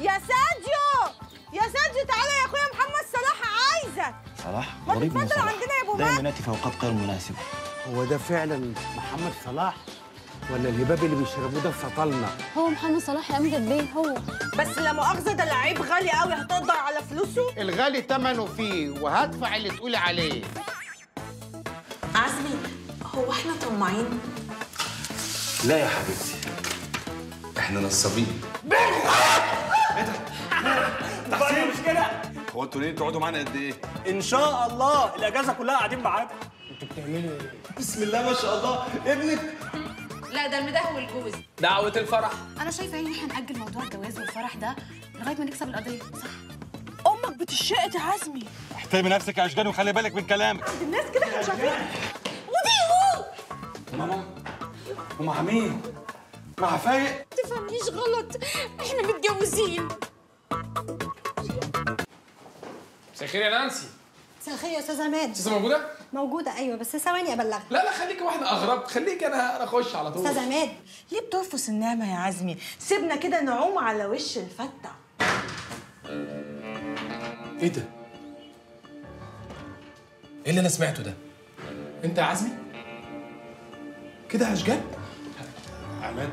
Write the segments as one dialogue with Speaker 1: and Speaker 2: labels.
Speaker 1: يا ساديو يا ساديو تعالى يا اخويا محمد صلاح عايزك
Speaker 2: صلاح
Speaker 1: ما
Speaker 2: غريب من
Speaker 1: تتفضل
Speaker 2: صلاح
Speaker 1: عندنا يا أبو
Speaker 2: دايما
Speaker 1: مهدي.
Speaker 2: ياتي في اوقات غير مناسبه
Speaker 3: هو ده فعلا محمد صلاح ولا الهباب اللي بيشربوه ده سطلنا
Speaker 4: هو محمد صلاح يا امجد بيه هو
Speaker 1: بس لا مؤاخذه ده لعيب غالي قوي هتقدر على فلوسه
Speaker 5: الغالي تمنه فيه وهدفع اللي تقولي عليه
Speaker 6: عزمي هو احنا طماعين
Speaker 7: لا يا حبيبتي احنا نصابين
Speaker 2: مش كده
Speaker 7: هو انتوا ليه تقعدوا معانا قد ايه؟
Speaker 2: ان شاء الله الاجازه كلها قاعدين معاكم
Speaker 7: بسم الله ما شاء الله ابنك
Speaker 6: لا ده المدهو الجوز
Speaker 8: دعوة الفرح
Speaker 4: انا شايفه ان احنا ناجل موضوع الجواز والفرح ده لغايه ما نكسب القضيه صح
Speaker 1: امك بتشقت يا عزمي
Speaker 2: احترمي نفسك يا اشجان وخلي بالك من كلامك
Speaker 1: الناس كده احنا شايفين ودي هو
Speaker 2: ماما ومع مين؟ مع فايق
Speaker 4: تفهمنيش غلط احنا متجوزين
Speaker 8: مساء الخير يا نانسي
Speaker 9: مساء الخير يا استاذ عماد
Speaker 8: لسه موجودة؟
Speaker 9: موجودة أيوة بس ثواني أبلغك
Speaker 8: لا لا خليكي واحدة أغرب خليكي أنا أنا أخش على طول
Speaker 9: أستاذ عماد
Speaker 1: ليه بترفس النعمه يا عزمي سيبنا كده نعوم على وش الفته
Speaker 8: إيه ده؟ إيه اللي أنا سمعته ده؟ أنت يا عزمي؟ كده يا أشجان؟
Speaker 7: عماد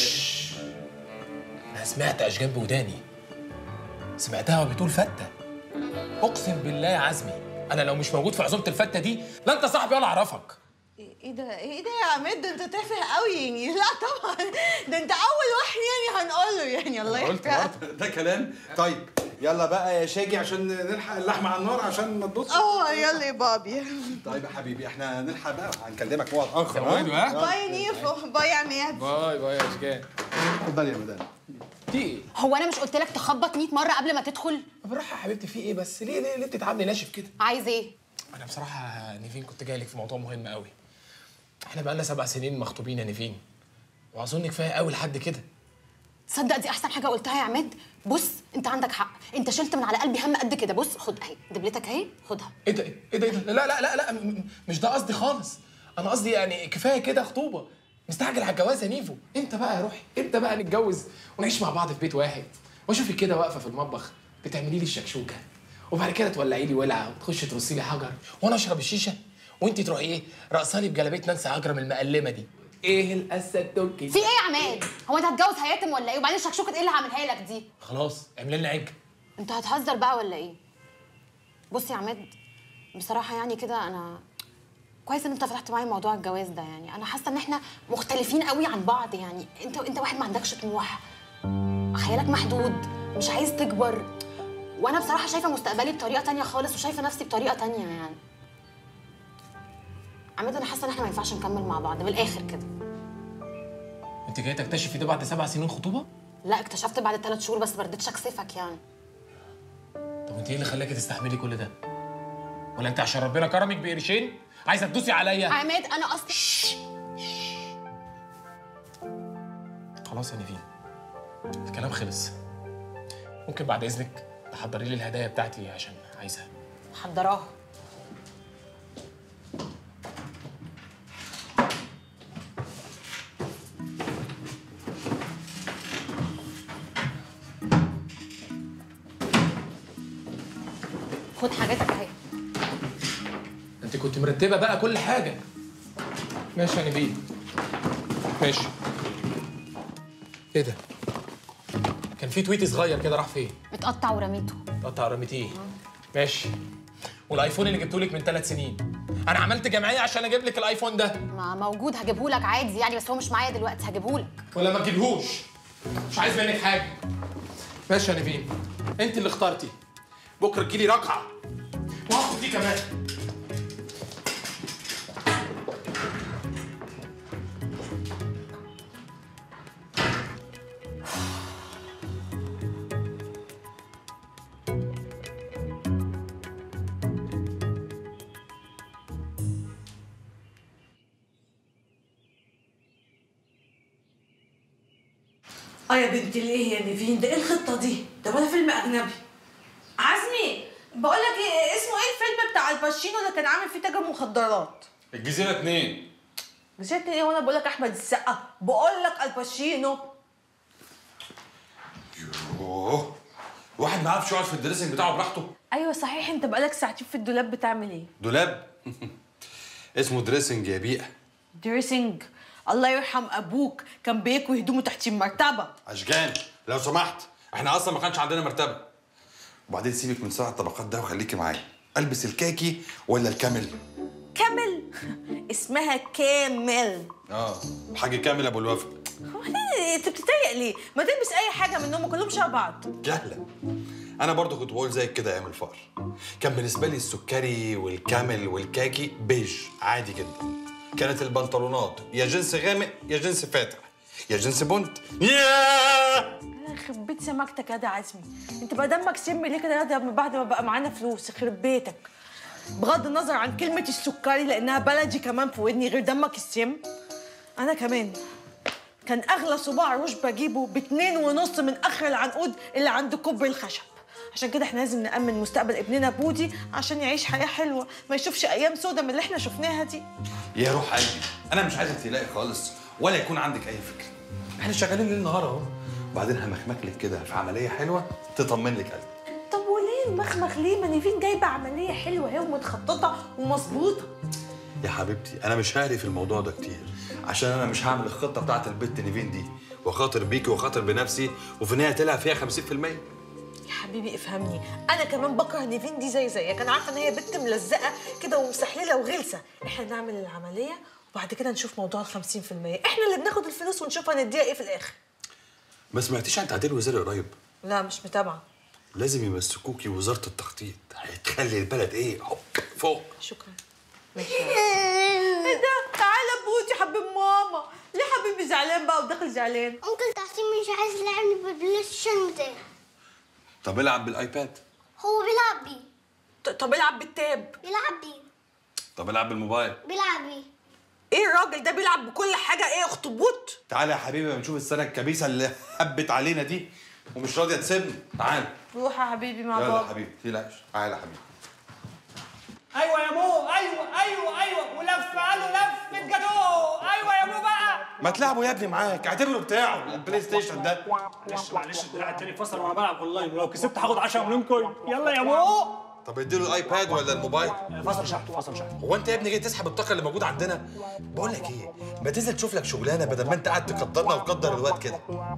Speaker 8: أنا سمعت أشجان بوداني سمعتها وبتقول فتة أقسم بالله يا عزمي أنا لو مش موجود في عزومة الفتة دي لا أنت صاحبي ولا أعرفك
Speaker 1: ايه ده ايه ده يا عماد ده انت تافه قوي يعني لا طبعا ده انت اول واحد يعني هنقول له يعني الله
Speaker 7: قلت
Speaker 1: يحرقك
Speaker 7: برضه ده كلام طيب يلا بقى يا شاجي عشان نلحق اللحمه على النار عشان ما تبص
Speaker 1: اه يلا يا بابي
Speaker 7: طيب يا حبيبي احنا نلحق بقى هنكلمك وقت اخر
Speaker 8: زودوا، ها؟
Speaker 1: باي نيفو باي يا عماد
Speaker 8: باي باي يا أشجان
Speaker 7: اتفضلي يا مدام
Speaker 8: في إيه؟
Speaker 4: هو انا مش قلت لك تخبط 100 مره قبل ما تدخل
Speaker 8: بالراحة يا حبيبتي في إيه بس ليه ليه, ليه بتتعاملي ناشف كده؟
Speaker 4: عايز ايه
Speaker 8: أنا بصراحة نيفين كنت جاي لك في موضوع مهم قوي. إحنا بقالنا سبع سنين مخطوبين يا نيفين. وأظن كفاية قوي لحد كده.
Speaker 4: تصدق دي احسن حاجه قلتها يا عماد بص انت عندك حق انت شلت من على قلبي هم قد كده بص خد اهي دبلتك اهي خدها
Speaker 8: إيه ده إيه ده إيه ده؟ لا لا لا لا م- م- مش ده قصدي خالص. أنا قصدي يعني كفاية كده خطوبة. مستعجل على الجواز يا نيفو. أنت بقى يا روحي أنت بقى نتجوز ونعيش مع بعض في بيت واحد. وأشوفك كده واقفة في المطبخ بتعملي لي الشكشوكة. وبعد كده تولعي لي ولعة وتخشي ترصي لي حجر وأنا أشرب الشيشة وأنت تروحي إيه رقصالي بجلابية نانسي عجرم المقلمة دي. إيه القصة التركي
Speaker 4: في ايه يا عماد هو انت هتجوز هياتم ولا ايه وبعدين شكشوكه ايه اللي هعملها لك دي
Speaker 8: خلاص اعملي لنا عجة.
Speaker 4: انت هتهزر بقى ولا ايه بص يا عماد بصراحه يعني كده انا كويس ان انت فتحت معايا موضوع الجواز ده يعني انا حاسه ان احنا مختلفين قوي عن بعض يعني انت انت واحد ما عندكش طموح خيالك محدود مش عايز تكبر وانا بصراحه شايفه مستقبلي بطريقه تانية خالص وشايفه نفسي بطريقه تانية يعني عماد انا حاسه ان احنا ما ينفعش نكمل مع بعض بالاخر كده
Speaker 8: انت جاي تكتشفي ده بعد سبع سنين خطوبه؟
Speaker 4: لا اكتشفت بعد ثلاث شهور بس ما رضيتش اكسفك يعني
Speaker 8: طب انت ايه اللي خلاكي تستحملي كل ده؟ ولا انت عشان ربنا كرمك بقرشين عايزه تدوسي عليا؟
Speaker 4: عماد انا اصلا
Speaker 8: خلاص يا نيفين الكلام خلص ممكن بعد اذنك تحضري لي الهدايا بتاعتي عشان عايزها
Speaker 4: محضراها خد حاجاتك اهي
Speaker 8: انت كنت مرتبه بقى كل حاجه ماشي يا نيفين ماشي ايه ده؟ كان في تويت صغير كده راح فين؟
Speaker 4: اتقطع ورميته
Speaker 8: قطع رميتيه ماشي والايفون اللي جبته لك من ثلاث سنين انا عملت جمعيه عشان اجيب لك الايفون ده
Speaker 4: ما موجود هجيبهولك عادي يعني بس هو مش معايا دلوقتي هجيبهولك
Speaker 8: ولا ما تجيبهوش مش عايز منك حاجه ماشي يا نيفين انت اللي اخترتي بكره تجيلي رقعه وهاخد دي كمان
Speaker 1: اه يا بنتي ليه يا نيفين ده ايه الخطه دي ده ولا فيلم اجنبي عزمي بقول لك ايه اسمه ايه الفيلم بتاع الباشينو اللي كان عامل فيه تاجر مخدرات
Speaker 7: الجزيره اتنين
Speaker 1: نسيت ايه وانا بقول لك احمد السقا بقول لك الباشينو
Speaker 7: يوه واحد ما عارفش يقعد في الدريسنج بتاعه براحته
Speaker 1: ايوه صحيح انت بقالك ساعتين في الدولاب بتعمل ايه
Speaker 7: دولاب اسمه دريسنج يا بيئه
Speaker 1: دريسنج الله يرحم ابوك كان بيكوي هدومه تحت المرتبه
Speaker 7: اشجان لو سمحت احنا اصلا ما كانش عندنا مرتبه وبعدين سيبك من سبع الطبقات ده وخليكي معايا البس الكاكي ولا الكامل
Speaker 1: كامل اسمها كامل
Speaker 7: اه الحاج كامل ابو الوفا
Speaker 1: هو إيه، انت بتتريق ليه ما تلبس اي حاجه منهم كلهم شبه بعض
Speaker 7: جهله انا برضو كنت بقول زيك كده ايام الفقر كان بالنسبه لي السكري والكامل والكاكي بيج عادي جدا كانت البنطلونات يا جنس غامق يا جنس فاتح يا جنس بنت ياه
Speaker 1: انا يخرب بيت سمكتك يا ده عزمي انت بقى دمك سم ليه كده يا ده من بعد ما بقى معانا فلوس يخرب بيتك بغض النظر عن كلمة السكري لأنها بلدي كمان في ودني غير دمك السم أنا كمان كان أغلى صباع روش بجيبه باتنين ونص من آخر العنقود اللي عند كوبري الخشب عشان كده احنا لازم نأمن مستقبل ابننا بودي عشان يعيش حياة حلوة ما يشوفش أيام سودة من اللي احنا شفناها دي
Speaker 7: يا روح قلبي انا مش عايزك تلاقي خالص ولا يكون عندك اي فكره احنا شغالين ليل نهار اهو وبعدين همخمك لك كده في عمليه حلوه تطمن لك قلبك
Speaker 1: طب وليه المخمخ ليه ما نيفين جايبة عملية حلوة اهي ومتخططة ومظبوطة
Speaker 7: يا حبيبتي انا مش هاري في الموضوع ده كتير عشان انا مش هعمل الخطه بتاعت البت نيفين دي وخاطر بيكي وخاطر بنفسي وفي النهايه طلع فيها 50%
Speaker 1: يا حبيبي افهمني انا كمان بكره نيفين دي زي زيك انا عارفه ان هي بنت ملزقه كده ومسحلله وغلسه احنا نعمل العمليه وبعد كده نشوف موضوع ال 50% احنا اللي بناخد الفلوس ونشوف هنديها ايه في الاخر
Speaker 7: ما سمعتيش عن تعديل وزاري قريب
Speaker 1: لا مش متابعه
Speaker 7: لازم يمسكوكي وزاره التخطيط هتخلي البلد ايه هوب فوق
Speaker 1: شكرا ايه ده تعالى بوتي حبيب ماما ليه حبيبي زعلان بقى وداخل زعلان
Speaker 10: انكل تحسين مش عايز يلعبني بالبلاي ستيشن بتاعه
Speaker 7: طب العب بالايباد
Speaker 10: هو بيلعب بيه
Speaker 1: ط- طب العب بالتاب
Speaker 10: بيلعب بيه
Speaker 7: طب العب بالموبايل
Speaker 10: بيلعب بيه
Speaker 1: ايه الراجل ده بيلعب بكل حاجه ايه اخطبوط
Speaker 7: تعالى يا حبيبي ما نشوف السنه الكبيسه اللي هبت علينا دي ومش راضيه تسيبني تعالى
Speaker 1: روح يا حبيبي مع
Speaker 7: يلا يا
Speaker 1: بابا
Speaker 7: حبيبي تقلقش تعالى يا حبيبي
Speaker 2: ايوه يا مو ايوه ايوه ايوه ولف قالوا لفه جاتوه ايوه يا مو بقى
Speaker 7: ما تلعبوا يا ابني معاك اعتبره بتاعه البلاي ستيشن ده
Speaker 2: معلش معلش الدراع التاني فصل وانا بلعب اونلاين ولو كسبت هاخد 10 مليون كوين يلا يا مو
Speaker 7: طب اديله الايباد ولا الموبايل
Speaker 2: فصل شحن فصل شحن
Speaker 7: هو انت يا ابني جاي تسحب الطاقه اللي موجوده عندنا بقول لك ايه ما تنزل تشوف لك شغلانه بدل ما انت قاعد تقدرنا وتقدر الواد كده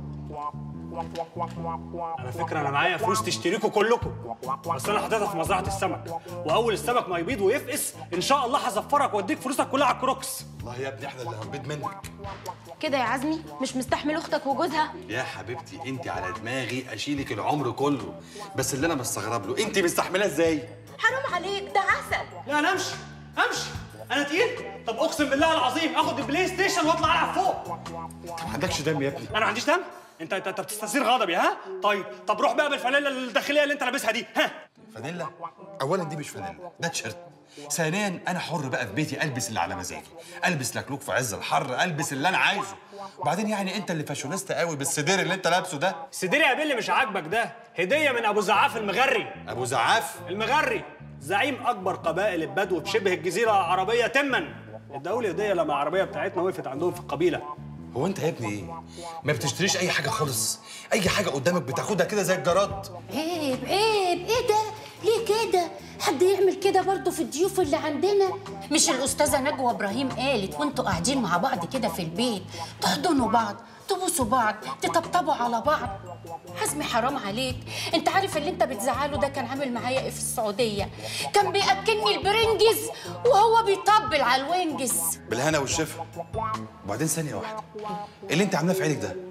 Speaker 2: على فكره انا معايا فلوس تشتريكوا كلكم بس انا حاططها في مزرعه السمك واول السمك ما يبيض ويفقس ان شاء الله هزفرك واديك فلوسك كلها على الكروكس
Speaker 7: والله يا ابني احنا اللي هنبيض منك
Speaker 4: كده يا عزمي مش مستحمل اختك وجوزها
Speaker 7: يا حبيبتي انت على دماغي اشيلك العمر كله بس اللي انا مستغرب له انت مستحملاه ازاي
Speaker 1: حرام عليك ده عسل
Speaker 2: لا انا امشي امشي انا تقيل طب اقسم بالله العظيم اخد البلاي ستيشن واطلع العب فوق
Speaker 7: ما عندكش دم يا ابني
Speaker 2: انا ما عنديش دم انت انت انت بتستثير غضبي ها طيب طب روح بقى بالفانيلا الداخليه اللي انت لابسها دي ها
Speaker 7: فانيلا اولا دي مش فانيلا ده تيشيرت ثانيا انا حر بقى في بيتي البس اللي على مزاجي البس لكلوك في عز الحر البس اللي انا عايزه وبعدين يعني انت اللي فاشونيستا قوي بالسدير اللي انت لابسه ده
Speaker 2: سديري يا بيلي مش عاجبك ده هديه من ابو زعاف المغري
Speaker 7: ابو زعاف
Speaker 2: المغري زعيم اكبر قبائل البدو بشبه الجزيره العربيه تما اداولي هديه لما العربيه بتاعتنا وقفت عندهم في القبيله
Speaker 7: هو انت يا ابني ايه ما بتشتريش اي حاجه خالص اي حاجه قدامك بتاخدها كده زي الجراد
Speaker 11: عيب عيب ايه ده ليه كده حد يعمل كده برضه في الضيوف اللي عندنا مش الاستاذه نجوى ابراهيم قالت وانتوا قاعدين مع بعض كده في البيت تحضنوا بعض تبوسوا بعض تطبطبوا على بعض حزمي حرام عليك انت عارف اللي انت بتزعله ده كان عامل معايا ايه في السعوديه كان بياكلني البرنجز وهو بيطبل على الوينجز
Speaker 7: بالهنا والشفا وبعدين ثانيه واحده إيه اللي انت عاملاه في عينك ده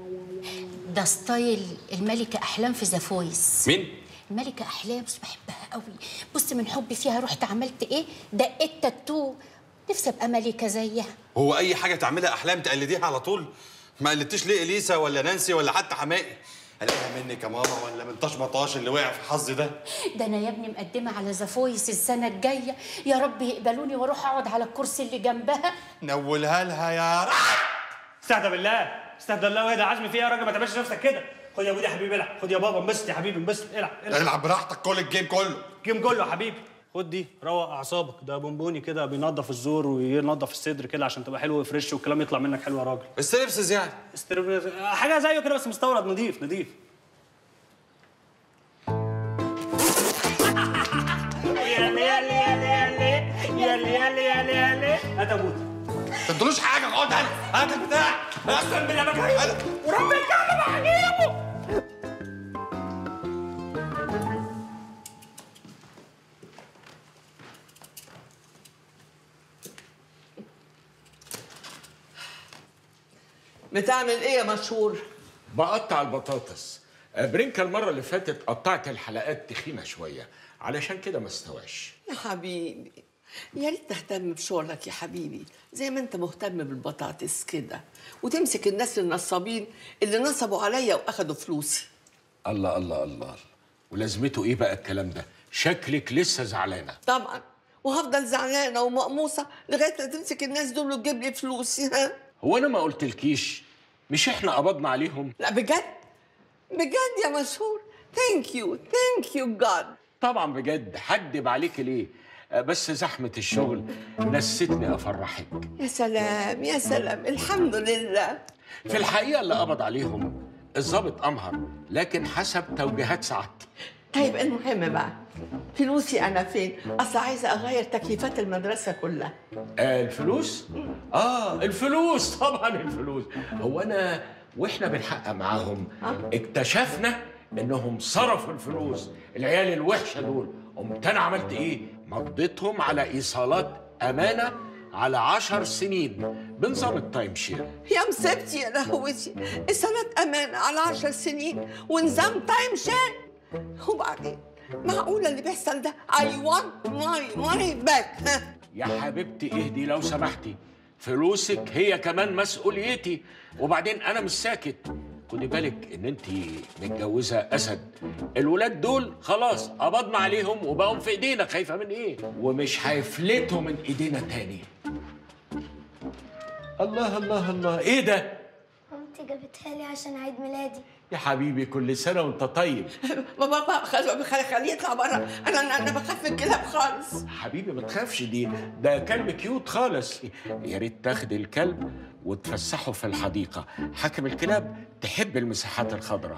Speaker 11: ده ستايل الملكه احلام في ذا فويس
Speaker 7: مين
Speaker 11: الملكة أحلام بس بحبها قوي بص من حبي فيها رحت عملت إيه دقيت تاتو نفسي أبقى ملكة زيها
Speaker 7: هو اي حاجه تعملها احلام تقلديها على طول ما قلدتيش ليه اليسا ولا نانسي ولا حتى حمائي الاقيها منك يا ماما ولا من طاش مطاش اللي وقع في حظي ده
Speaker 11: ده أنا يا ابني مقدمة على ذا فويس السنة الجاية يا رب يقبلوني وأروح أقعد على الكرسي اللي جنبها
Speaker 7: نولها لها يا رب
Speaker 2: استهدى بالله استهدى بالله واهدى عزمي فيها يا راجل ما تعملش نفسك كده خد يا ابوي يا حبيبي العب خد يا بابا انبسط يا حبيبي انبسط العب العب
Speaker 7: العب براحتك كل الجيم كله
Speaker 2: الجيم كله يا حبيبي خد دي روق اعصابك ده بونبوني كده بينظف الزور وينظف الصدر كده عشان تبقى حلو وفريش والكلام يطلع منك حلو يا راجل
Speaker 7: الستريبسز يعني
Speaker 2: استرب... حاجه زيه كده بس مستورد نضيف نضيف يالي يالي يالي هات ابوك
Speaker 7: ما تدلوش حاجه خد انا هات البتاع
Speaker 2: اقسم بالله ما جاي ورب الكعبه ما هجيبه
Speaker 12: بتعمل ايه يا مشهور؟
Speaker 13: بقطع البطاطس برينكا المرة اللي فاتت قطعت الحلقات تخينة شوية علشان كده ما استواش
Speaker 12: يا حبيبي يا ريت تهتم بشغلك يا حبيبي زي ما انت مهتم بالبطاطس كده وتمسك الناس النصابين اللي نصبوا عليا واخدوا فلوسي
Speaker 13: الله الله الله ولازمته ايه بقى الكلام ده شكلك لسه زعلانة
Speaker 12: طبعا وهفضل زعلانه ومقموصه لغايه ما تمسك الناس دول وتجيب لي فلوسي ها
Speaker 13: هو انا ما قلتلكيش مش احنا قبضنا عليهم
Speaker 12: لا بجد بجد يا مشهور ثانك يو ثانك يو جاد
Speaker 13: طبعا بجد حدب عليك ليه آه، بس زحمة الشغل نستني افرحك
Speaker 12: يا سلام يا سلام الحمد لله
Speaker 13: في الحقيقة اللي قبض عليهم الضابط امهر لكن حسب توجيهات سعادتي
Speaker 12: طيب المهم بقى فلوسي انا فين اصل عايزه اغير تكييفات المدرسه كلها
Speaker 13: آه الفلوس؟ اه الفلوس طبعا الفلوس هو انا واحنا بنحقق معاهم اكتشفنا انهم صرفوا الفلوس العيال الوحشه دول قمت انا عملت ايه؟ مضيتهم على ايصالات امانه على عشر سنين بنظام التايم شير
Speaker 12: يا مسبتي يا لهوتي السنة أمانة على عشر سنين ونظام تايم شير وبعدين معقولة اللي بيحصل ده I want my money back ها
Speaker 13: يا حبيبتي اهدي لو سمحتي فلوسك هي كمان مسؤوليتي وبعدين انا مش ساكت خدي بالك ان انت متجوزه اسد الولاد دول خلاص قبضنا عليهم وبقوا في ايدينا خايفه من ايه ومش هيفلتوا من ايدينا تاني الله الله الله ايه ده
Speaker 10: مامتي جابتها لي عشان عيد ميلادي
Speaker 13: يا حبيبي كل سنه وانت طيب
Speaker 12: بابا بابا خليه خليه خليه يطلع بره أنا أنا أنا بخاف من الكلاب خالص
Speaker 13: حبيبي ما تخافش دي ده كلب كيوت خالص يا ريت تاخد الكلب وتفسحه في الحديقه حاكم الكلاب تحب المساحات الخضراء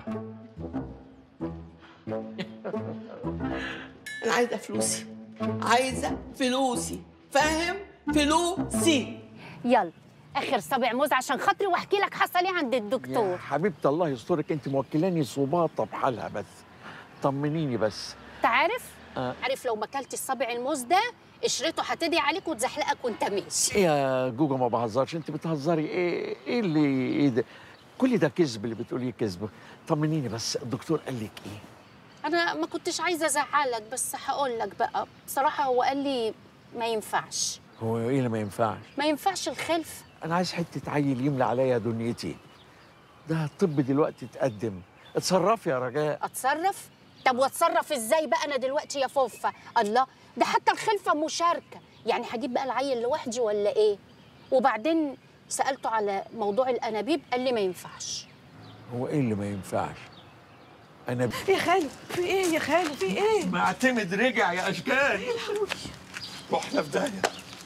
Speaker 12: أنا عايزة فلوسي عايزة فلوسي فاهم فلوسي
Speaker 11: يلا اخر سبع موز عشان خاطري واحكي لك حصل ايه عند
Speaker 14: يا
Speaker 11: الدكتور
Speaker 14: حبيبة الله يسترك انت موكلاني صباطة بحالها بس طمنيني بس
Speaker 11: انت عارف
Speaker 14: آه.
Speaker 11: عارف لو ما اكلتش السبع الموز ده قشرته هتدعي عليك وتزحلقك وانت ماشي
Speaker 14: ايه يا جوجو ما بهزرش انت بتهزري ايه ايه اللي ايه ده كل ده كذب اللي بتقوليه كذب طمنيني بس الدكتور قال لك ايه
Speaker 11: انا ما كنتش عايزه ازعلك بس هقول لك بقى بصراحه هو قال لي ما ينفعش
Speaker 14: هو ايه اللي ما ينفعش
Speaker 11: ما ينفعش الخلف
Speaker 14: انا عايز حته عيل يملى عليا دنيتي ده الطب دلوقتي اتقدم اتصرفي يا رجاء
Speaker 11: اتصرف طب واتصرف ازاي بقى انا دلوقتي يا فوفا الله ده حتى الخلفه مشاركه يعني هجيب بقى العيل لوحدي ولا ايه وبعدين سالته على موضوع الانابيب قال لي ما ينفعش
Speaker 14: هو ايه اللي ما ينفعش انا
Speaker 1: يا خالو في ايه يا خالو في ايه
Speaker 14: معتمد رجع يا اشكال
Speaker 7: رحنا في داهيه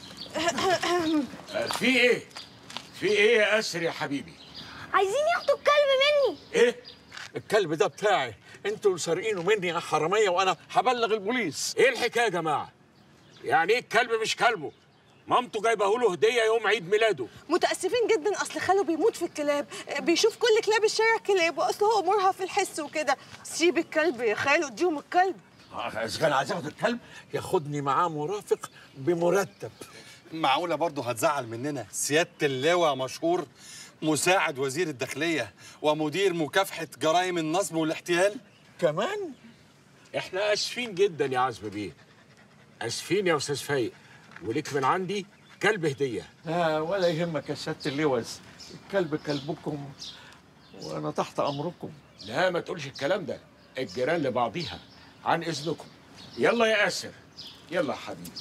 Speaker 13: آه، في ايه في ايه يا اسر يا حبيبي
Speaker 10: عايزين ياخدوا الكلب مني
Speaker 14: ايه الكلب ده بتاعي انتوا اللي سارقينه مني يا حراميه وانا هبلغ البوليس
Speaker 13: ايه الحكايه يا جماعه يعني ايه الكلب مش كلبه مامته جايبه له هديه يوم عيد ميلاده
Speaker 1: متاسفين جدا اصل خاله بيموت في الكلاب بيشوف كل كلاب الشارع كلاب واصل هو امورها في الحس وكده سيب الكلب يا خالو اديهم الكلب
Speaker 14: اشغال عايز ياخد الكلب ياخدني معاه مرافق بمرتب
Speaker 7: معقوله برضه هتزعل مننا سياده اللواء مشهور مساعد وزير الداخليه ومدير مكافحه جرائم النصب والاحتيال
Speaker 14: كمان
Speaker 13: احنا اسفين جدا يا عزم بيه اسفين يا استاذ فايق وليك من عندي كلب هديه
Speaker 14: آه ولا يهمك يا سياده اللوز الكلب كلبكم وانا تحت امركم
Speaker 13: لا ما تقولش الكلام ده الجيران لبعضيها عن اذنكم يلا يا اسر يلا يا حبيبي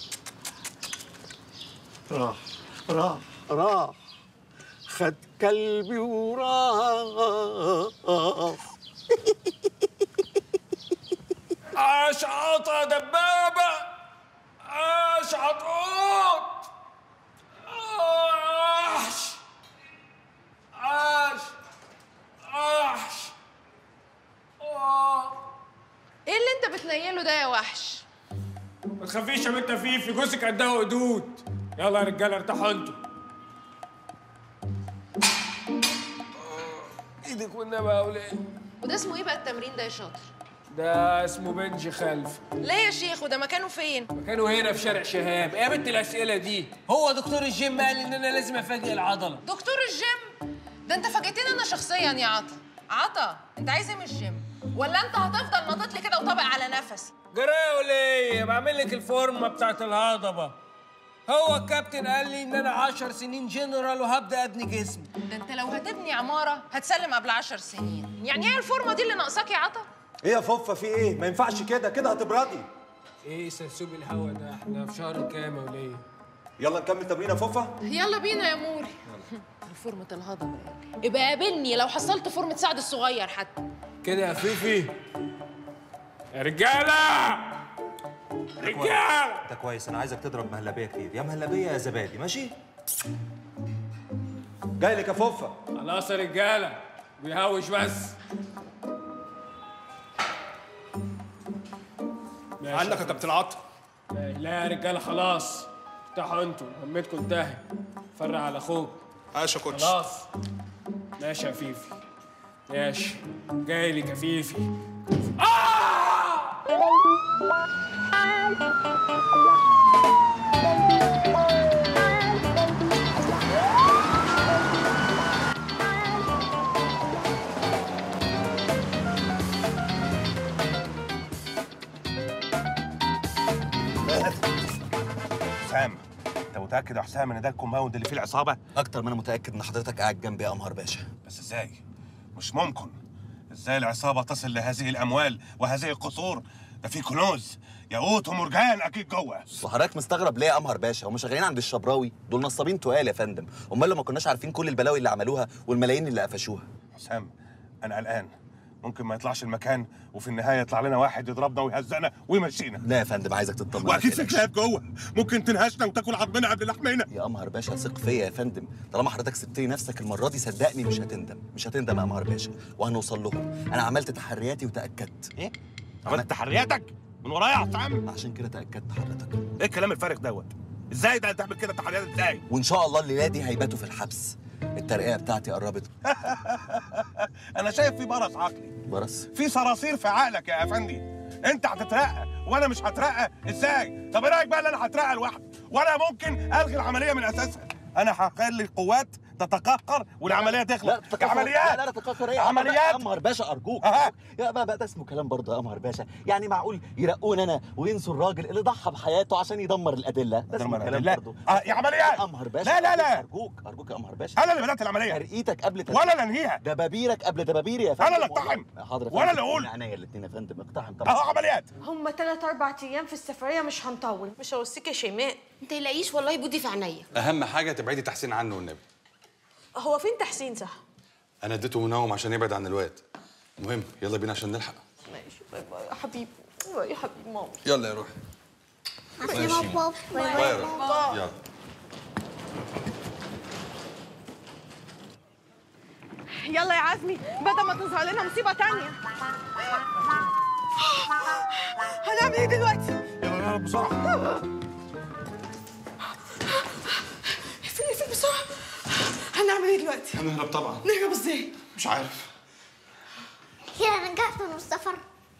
Speaker 14: راح راح راح خد كلبي وراح
Speaker 13: اشعط يا دبابه اشعط قط احش احش احش
Speaker 6: ايه اللي انت بتنيله ده يا وحش
Speaker 2: ما تخافيش يا بنت فيفي جوزك قدها قدود
Speaker 13: يلا يا رجاله ارتاحوا انتوا ايدك والنبي يا اولاد
Speaker 6: وده اسمه ايه بقى التمرين ده يا شاطر
Speaker 13: ده اسمه بنج خلف
Speaker 6: ليه يا شيخ وده مكانه فين
Speaker 13: كانوا هنا في شارع شهاب ايه يا بنت الاسئله دي هو دكتور الجيم قال ان انا لازم افاجئ العضله
Speaker 6: دكتور الجيم ده انت فاجئتني انا شخصيا يا عطا عطا انت عايز ايه من الجيم ولا انت هتفضل ناطط لي كده وطابق على نفسي
Speaker 13: جرايه ليه بعمل لك الفورمه بتاعت الهضبه هو الكابتن قال لي ان انا 10 سنين جنرال وهبدا ابني جسم
Speaker 6: ده انت لو هتبني عماره هتسلم قبل عشر سنين يعني ايه الفورمه دي اللي ناقصاك يا عطا
Speaker 15: ايه يا فوفا في ايه؟ ما ينفعش كده كده هتبردي
Speaker 13: ايه سرسوب الهوا ده احنا في شهر كام يا وليه
Speaker 15: يلا نكمل تمرين يا فوفا
Speaker 6: يلا بينا يا موري فورمة الهضبة يبقى قابلني لو حصلت فورمة سعد الصغير حتى
Speaker 13: كده يا فيفي يا رجاله رجاله
Speaker 15: ده كويس انا عايزك تضرب مهلبيه كتير يا مهلبيه يا زبادي ماشي؟ جاي لك يا فوفا
Speaker 13: خلاص يا رجاله بيهوش بس
Speaker 15: عنك يا كابتن عطا
Speaker 13: لا لا يا رجاله خلاص افتحوا انتوا همتكم انتهى فرع على اخوك
Speaker 15: عاش يا كوتش
Speaker 13: خلاص ماشي يا فيفي ماشي جاي لك يا فيفي
Speaker 16: حسام انت متاكد يا حسام ان ده الكومباوند اللي فيه العصابه
Speaker 17: اكتر ما انا متاكد ان حضرتك قاعد جنبي يا قمر باشا
Speaker 16: بس ازاي مش ممكن ازاي العصابه تصل لهذه الاموال وهذه القصور ده في كنوز ياقوت ومرجان اكيد جوه
Speaker 17: وحضرتك مستغرب ليه يا قمر باشا هم شغالين عند الشبراوي دول نصابين تقال يا فندم امال لو ما كناش عارفين كل البلاوي اللي عملوها والملايين اللي قفشوها
Speaker 16: حسام انا قلقان ممكن ما يطلعش المكان وفي النهايه يطلع لنا واحد يضربنا ويهزقنا ويمشينا
Speaker 17: لا يا فندم عايزك تطمن ما
Speaker 16: واكيد في
Speaker 17: تقلقش.
Speaker 16: كلاب جوه ممكن تنهشنا وتاكل عظمنا قبل لحمنا
Speaker 17: يا قمر باشا ثق فيا يا فندم طالما حضرتك سبت لي نفسك المره دي صدقني مش هتندم مش هتندم يا قمر باشا وهنوصل لهم انا عملت تحرياتي وتاكدت
Speaker 16: ايه عملت تحرياتك من ورايا يا حسام
Speaker 17: عشان كده تاكدت حضرتك
Speaker 16: ايه الكلام الفارغ دوت ازاي ده تعمل كده تحريات ازاي
Speaker 17: وان شاء الله الليله دي هيباتوا في الحبس الترقيه بتاعتي قربت
Speaker 16: انا شايف في برص عقلي
Speaker 17: برص
Speaker 16: في صراصير في عقلك يا افندي انت هتترقى وانا مش هترقى ازاي طب ايه رايك بقى ان انا هترقى لوحدي وانا ممكن الغي العمليه من اساسها انا هخلي القوات تتقهقر والعمليه تخلص
Speaker 17: لا تتقهقر
Speaker 16: عمليات
Speaker 17: لا لا تتقهقر ايه يا
Speaker 16: عمليات
Speaker 17: يا قمر باشا ارجوك يا بقى, بقى ده اسمه كلام برضه يا قمر باشا يعني معقول يرقون انا وينسوا الراجل اللي ضحى بحياته عشان يدمر الادله ده اسمه
Speaker 16: يدمر
Speaker 17: كلام
Speaker 16: الأدلة؟
Speaker 17: برضه
Speaker 16: آه، يا عمليات
Speaker 17: يا قمر باشا
Speaker 16: لا، لا، لا.
Speaker 17: ارجوك ارجوك يا قمر باشا
Speaker 16: انا اللي بدات العمليه
Speaker 17: ترقيتك قبل ترقيتك.
Speaker 16: ولا اللي انهيها
Speaker 17: دبابيرك قبل دبابيري يا فندم
Speaker 16: أنا اللي أقتحم.
Speaker 17: حاضر يا
Speaker 16: وأنا
Speaker 17: فندم.
Speaker 16: اللي أقول.
Speaker 17: من عينيا الاثنين يا فندم اقتحم طبعا
Speaker 16: اهو عمليات
Speaker 1: هم ثلاث اربع ايام في السفريه مش هنطول مش هوصيك يا شيماء
Speaker 4: ما تقلقيش والله بودي في عينيا
Speaker 7: اهم حاجه تبعدي تحسين عنه والنبي
Speaker 1: هو فين تحسين صح
Speaker 7: انا اديته منوم عشان يبعد عن الواد المهم يلا بينا عشان نلحق
Speaker 1: ماشي باي باي يا حبيبي باي يا حبيبي ماما
Speaker 7: يلا يا روحي
Speaker 10: ماشي
Speaker 7: ماشي.
Speaker 10: بابا باي
Speaker 7: باي
Speaker 10: باي
Speaker 7: يا روحي يلا
Speaker 1: يلا يا عزمي بدل ما تظهر لنا مصيبه تانية هنعمل ايه دلوقتي؟
Speaker 16: يلا نهرب بسرعه
Speaker 1: فين فين بسرعه هنعمل ايه دلوقتي؟
Speaker 7: هنهرب طبعا
Speaker 1: نهرب ازاي؟
Speaker 7: مش عارف
Speaker 10: يلا رجعت من السفر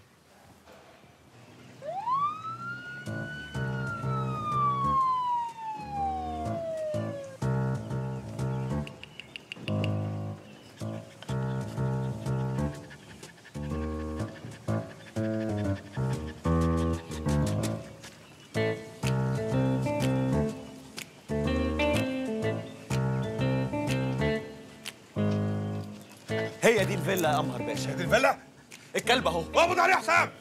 Speaker 17: هي دي الفيلا يا قمر باشا
Speaker 16: دي الفيلا
Speaker 17: الكلب اهو
Speaker 16: اقبض عليه يا حسام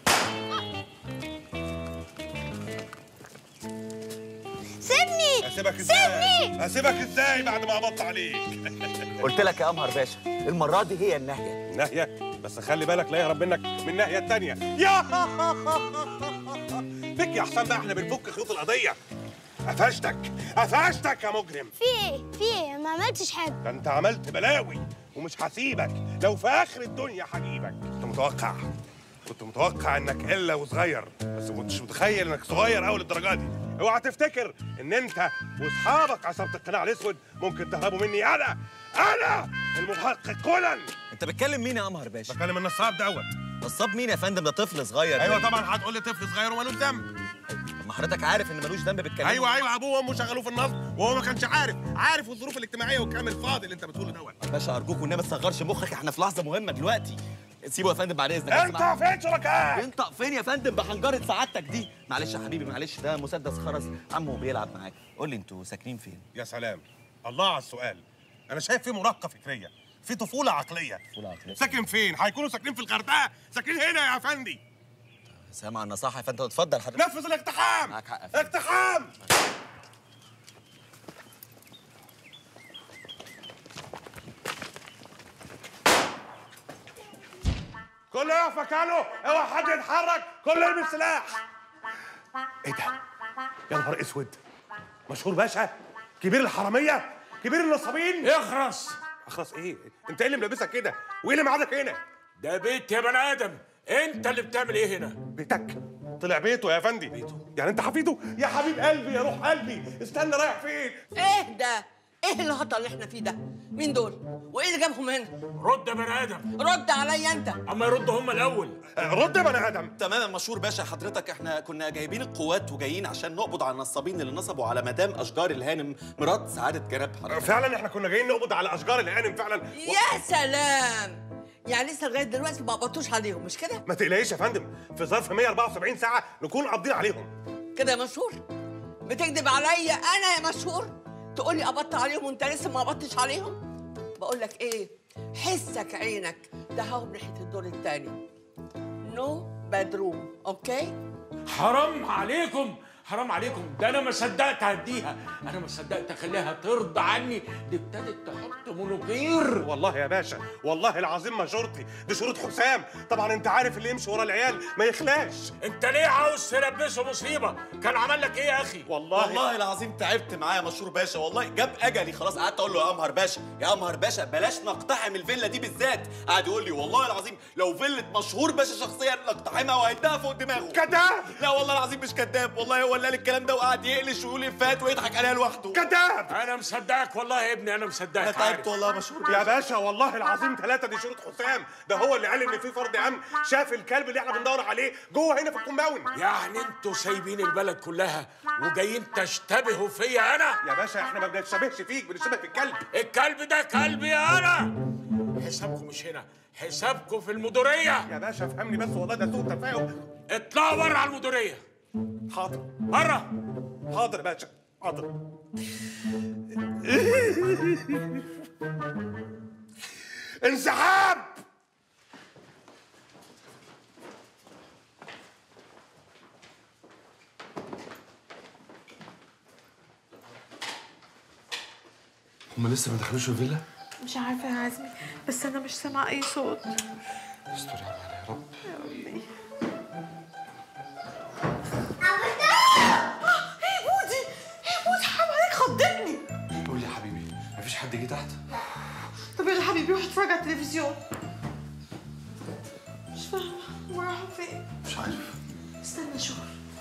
Speaker 10: سيبني
Speaker 16: اسيبك ازاي اسيبك ازاي بعد ما قبضت عليك
Speaker 17: قلت لك يا قمر باشا المره دي هي النهايه
Speaker 16: ناهيه بس خلي بالك لا يهرب منك من الناحيه التانيه يا فيك يا حسام بقى احنا بنفك خيوط القضيه قفشتك قفشتك يا مجرم
Speaker 10: في ايه في ايه ما عملتش حاجه
Speaker 16: ده انت عملت بلاوي ومش هسيبك لو في اخر الدنيا هجيبك كنت متوقع كنت متوقع انك قله وصغير بس ما كنتش متخيل انك صغير قوي للدرجه دي اوعى تفتكر ان انت واصحابك عصابه القناع الاسود ممكن تهربوا مني انا انا المحقق كولن
Speaker 17: انت بتكلم مين يا قمر باشا
Speaker 16: بكلم النصاب دوت
Speaker 17: نصاب مين يا فندم ده طفل صغير
Speaker 16: ايوه طبعا هتقول لي طفل صغير ومالوش ذنب
Speaker 17: طب ما حضرتك عارف ان ملوش ذنب بتكلم
Speaker 16: ايوه ايوه ابوه وامه شغلوه في النصب وهو ما كانش عارف عارف الظروف الاجتماعيه والكلام الفاضي اللي انت بتقوله دوت
Speaker 17: باشا ارجوك والنبي ما تصغرش مخك احنا في لحظه مهمه دلوقتي سيبه يا فندم بعد اذنك
Speaker 16: انت فين شركائك؟
Speaker 17: انت فين يا فندم بحنجره سعادتك دي معلش يا حبيبي معلش ده مسدس خرس عمه بيلعب معاك قول لي انتوا ساكنين فين
Speaker 16: يا سلام الله على السؤال انا شايف في مراهقه فكريه في طفوله عقليه
Speaker 17: طفوله عقليه
Speaker 16: ساكن فين هيكونوا ساكنين في الغردقه ساكنين هنا يا افندي
Speaker 17: سامع النصيحه فانت اتفضل حضرتك
Speaker 16: نفذ الاقتحام
Speaker 17: معاك حق يا فندم.
Speaker 16: اقتحام كله يقف مكانه اوعى حد يتحرك كله يلبس سلاح ايه ده يا نهار اسود مشهور باشا كبير الحراميه كبير النصابين
Speaker 13: اخرس
Speaker 16: اخرس ايه انت ايه اللي ملبسك كده وايه اللي معادك هنا
Speaker 13: ده بيت يا بني ادم انت اللي بتعمل ايه هنا
Speaker 16: بيتك طلع بيته يا فندي بيته يعني انت حفيده يا حبيب قلبي يا روح قلبي استنى رايح فين
Speaker 12: ايه ده؟ ايه الهطل اللي احنا فيه ده؟ مين دول؟ وايه اللي جابهم هنا؟
Speaker 13: رد يا بني ادم
Speaker 12: رد عليا انت
Speaker 13: اما يردوا هم الاول
Speaker 16: رد يا بني ادم
Speaker 17: تمام مشهور باشا حضرتك احنا كنا جايبين القوات وجايين عشان نقبض على النصابين اللي نصبوا على مدام اشجار الهانم مرات سعاده جناب حضرتك
Speaker 16: فعلا احنا كنا جايين نقبض على اشجار الهانم فعلا
Speaker 12: يا سلام يعني لسه لغايه دلوقتي ما قبضتوش عليهم مش كده؟
Speaker 16: ما تقلقيش يا فندم في ظرف 174 ساعه نكون قابضين عليهم
Speaker 12: كده يا مشهور بتكذب عليا انا يا مشهور تقول لي قبضت عليهم وانت لسه ما قبضتش عليهم بقول لك ايه حسك عينك ده هو ناحيه الدور الثاني نو بدروم اوكي
Speaker 13: حرام عليكم حرام عليكم ده انا ما صدقت هديها انا ما صدقت اخليها ترضى عني دي ابتدت تحط منوكير
Speaker 16: والله يا باشا والله العظيم ما شرطي دي شروط حسام طبعا انت عارف اللي يمشي ورا العيال ما يخلاش
Speaker 13: انت ليه عاوز تلبسه مصيبه كان عمل لك ايه يا اخي
Speaker 16: والله
Speaker 17: والله العظيم تعبت معاه يا مشهور باشا والله جاب اجلي خلاص قعدت اقول له يا قمر باشا يا قمر باشا بلاش نقتحم الفيلا دي بالذات قعد يقول لي والله العظيم لو فيلا مشهور باشا شخصيا نقتحمها وهيديها فوق دماغه
Speaker 16: كذاب
Speaker 17: لا والله العظيم مش كذاب والله هو اللي قال الكلام ده وقعد يقلش ويقول افات ويضحك عليها لوحده
Speaker 16: كذاب
Speaker 13: انا مصدقك والله يا ابني انا مصدقك
Speaker 17: انا تعبت
Speaker 13: عارف.
Speaker 17: والله يا مشهور
Speaker 16: يا باشا والله العظيم ثلاثة دي شروط حسام ده هو اللي قال ان في فرد امن شاف الكلب اللي احنا بندور عليه جوه هنا في الكومباوند
Speaker 13: يعني انتوا سايبين البلد كلها وجايين تشتبهوا فيا انا
Speaker 16: يا باشا احنا ما بنشبهش فيك بنشبه في الكلب
Speaker 13: الكلب ده كلبي انا حسابكم مش هنا حسابكم في المديريه
Speaker 16: يا باشا افهمني بس والله ده سوء تفاهم
Speaker 13: اطلعوا بره على المديريه
Speaker 16: حاضر
Speaker 13: بره
Speaker 16: حاضر يا باشا حاضر انسحاب
Speaker 7: هم لسه ما دخلوش الفيلا؟
Speaker 1: مش عارفة يا عزمي بس أنا مش سامعة أي صوت
Speaker 7: استر يا معلم يا رب
Speaker 1: يا ربي بودي بودي حرام عليك خضتني
Speaker 7: قول لي يا حبيبي مفيش حد جه تحت؟
Speaker 1: طب يلا حبيبي روح اتفرج على التلفزيون مش فاهمة هما راحوا فين
Speaker 7: مش عارف
Speaker 1: استنى اشوف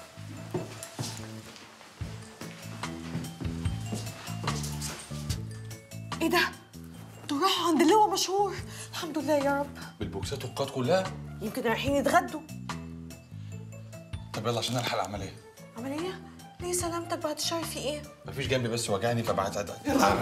Speaker 1: ايه ده؟ دول راحوا عند اللواء مشهور الحمد لله يا رب
Speaker 7: بالبوكسات والقات كلها؟
Speaker 1: يمكن رايحين يتغدوا
Speaker 7: طب يلا عشان نلحق العمليه
Speaker 1: عملية؟ ليه سلامتك بعد الشر في ايه؟
Speaker 7: مفيش جنبي بس وجعني فبعت ادعي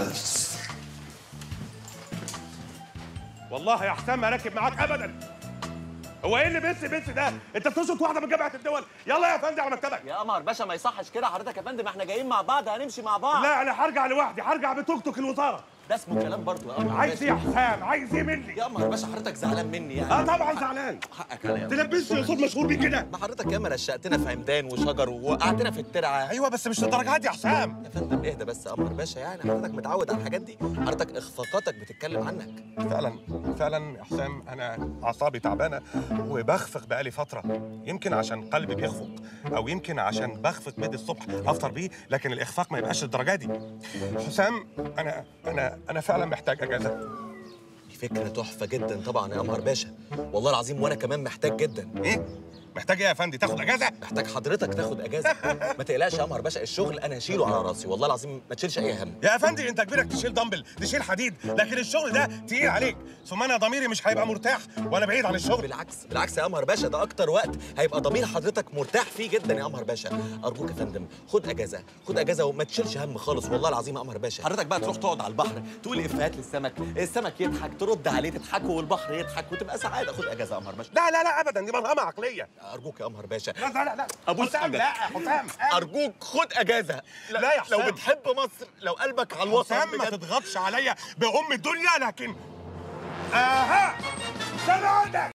Speaker 16: والله يا حسام ما راكب معاك ابدا هو ايه اللي بس بس ده انت بتشط واحده من جامعه الدول يلا يا فندم على مكتبك
Speaker 17: يا قمر باشا ما يصحش كده حضرتك يا فندم احنا جايين مع بعض هنمشي مع بعض
Speaker 16: لا انا هرجع لوحدي هرجع بتوك توك الوزاره
Speaker 17: ده اسمه كلام برضه يا قمر
Speaker 16: عايز ايه يا حسام عايز ايه مني
Speaker 17: يا قمر باشا حضرتك زعلان مني يعني
Speaker 16: اه طبعا زعلان
Speaker 17: حقك عليا
Speaker 16: تلبسني صوت مشهور بيه كده
Speaker 17: ما حضرتك ياما رشقتنا في عمدان وشجر ووقعتنا في الترعه
Speaker 16: ايوه بس مش للدرجه دي يا حسام
Speaker 17: يا فندم اهدى بس يا قمر باشا يعني حضرتك متعود على الحاجات دي حضرتك اخفاقاتك بتتكلم عنك
Speaker 16: فعلا فعلا يا حسام انا اعصابي تعبانه وبخفق بقالي فتره يمكن عشان قلبي بيخفق او يمكن عشان بخفق بيض الصبح افطر بيه لكن الاخفاق ما يبقاش الدرجه دي حسام انا انا انا فعلا محتاج اجازه
Speaker 17: دي فكره تحفه جدا طبعا يا قمر باشا والله العظيم وانا كمان محتاج جدا
Speaker 16: ايه محتاج ايه يا فندي تاخد اجازه
Speaker 17: محتاج حضرتك تاخد اجازه ما تقلقش يا قمر باشا الشغل انا هشيله على راسي والله العظيم ما تشيلش اي هم
Speaker 16: يا افندي انت كبيرك تشيل دمبل تشيل حديد لكن الشغل ده تقيل عليك ثم انا ضميري مش هيبقى مرتاح وانا بعيد عن الشغل
Speaker 17: بالعكس بالعكس يا قمر باشا ده اكتر وقت هيبقى ضمير حضرتك مرتاح فيه جدا يا قمر باشا ارجوك يا فندم خد اجازه خد اجازه وما تشيلش هم خالص والله العظيم يا قمر باشا حضرتك بقى تروح تقعد على البحر تقول افيهات للسمك السمك يضحك ترد عليه تضحكوا والبحر يضحك وتبقى سعاده خد اجازه يا قمر باشا
Speaker 16: لا لا لا ابدا دي مرهمه عقليه
Speaker 17: ارجوك يا قمر باشا
Speaker 16: لا لا لا
Speaker 17: ابوس
Speaker 16: حسام
Speaker 17: حاجة.
Speaker 16: لا حسام
Speaker 17: ارجوك خد اجازه
Speaker 16: لا يا حسام
Speaker 17: لو بتحب مصر لو قلبك على الوطن
Speaker 16: حسام ما
Speaker 17: بجد.
Speaker 16: تضغطش عليا بأم الدنيا لكن اها سامع عندك